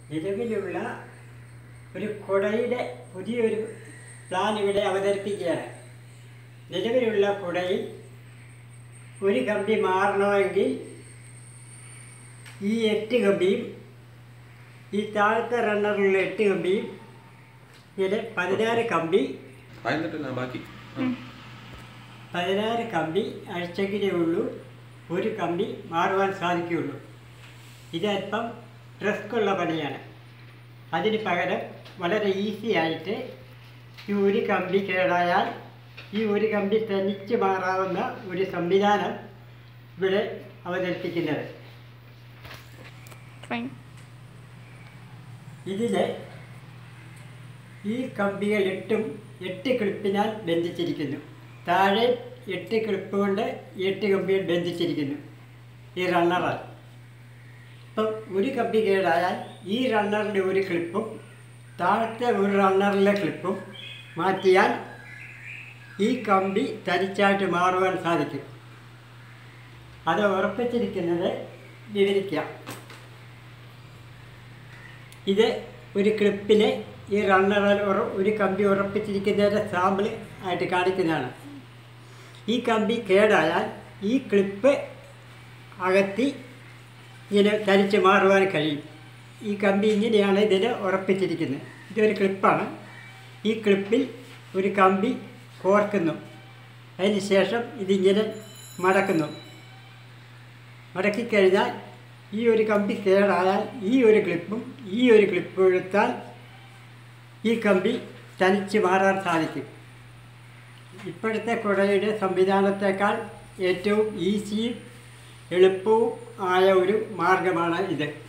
നിലവിലുള്ള ഒരു കുടയുടെ പുതിയൊരു പ്ലാൻ ഇവിടെ അവതരിപ്പിക്കുകയാണ് നിലവിലുള്ള കുടയിൽ ഒരു കമ്പി മാറണമെങ്കിൽ ഈ എട്ട് കമ്പിയും ഈ താഴത്തെ റണ്ണറിലുള്ള എട്ട് കമ്പിയും ഇതിൽ പതിനാറ് കമ്പി ആയിരുന്നിട്ടില്ല ബാക്കി ആ. പതിനാറ് കമ്പി അഴിച്ചെങ്കിലേ ഉള്ളൂ ഒരു കമ്പി മാറുവാൻ സാധിക്കുകയുള്ളൂ ഇതല്പം റിസ്ക്കുള്ള പണിയാണ് അതിന് പകരം വളരെ ഈസി ആയിട്ട് ഈ ഒരു കമ്പി കേടായാൽ ഈ ഒരു കമ്പി തനിച്ച് മാറാവുന്ന ഒരു സംവിധാനം ഇവിടെ അവതരിപ്പിക്കുന്നത് ഫൈൻ ഇതിൽ ഈ കമ്പികൾ എട്ടും എട്ട് ക്ലിപ്പിനാൽ ബന്ധിച്ചിരിക്കുന്നു താഴെ എട്ട് ക്ലിപ്പ് കൊണ്ട് എട്ട് കമ്പികൾ ബന്ധിച്ചിരിക്കുന്നു ഈ റണ്ണറാൽ ഇപ്പം ഒരു കമ്പി കേടായാൽ ഈ റണ്ണറിൻ്റെ ഒരു ക്ലിപ്പും താഴത്തെ ഒരു റണ്ണറിലെ ക്ലിപ്പും മാറ്റിയാൽ ഈ കമ്പി തനിച്ചായിട്ട് മാറുവാൻ സാധിക്കും അത് ഉറപ്പിച്ചിരിക്കുന്നത് വിവരിക്കാം ഇത് ഒരു ക്ലിപ്പിൽ ഈ റണ്ണറിൽ ഉറ- ഒരു കമ്പി ഉറപ്പിച്ചിരിക്കുന്നതിൻ്റെ സാമ്പിൾ ആയിട്ട് കാണിക്കുന്നതാണ് ഈ കമ്പി കേടായാൽ ഈ ക്ലിപ്പ് അകത്തി ഇങ്ങനെ തരിച്ച് മാറുവാൻ കഴിയും ഈ കമ്പി ഇങ്ങനെയാണ് ഇതിന് ഉറപ്പിച്ചിരിക്കുന്നത് ഇതൊരു ക്ലിപ്പാണ് ഈ ക്ലിപ്പിൽ ഒരു കമ്പി കോർക്കുന്നു അതിന് ശേഷം ഇതിങ്ങനെ മടക്കുന്നു മടക്കിക്കഴിഞ്ഞാൽ ഈ ഒരു കമ്പി കേടായാൽ ഈ ഒരു ക്ലിപ്പും ഈ ഒരു ക്ലിപ്പും എടുത്താൽ ഈ കമ്പി തനിച്ച് മാറാൻ സാധിക്കും ഇപ്പോഴത്തെ കുടയുടെ സംവിധാനത്തേക്കാൾ ഏറ്റവും ഈസിയും എളുപ്പവും ആയ ഒരു മാർഗമാണ് ഇത്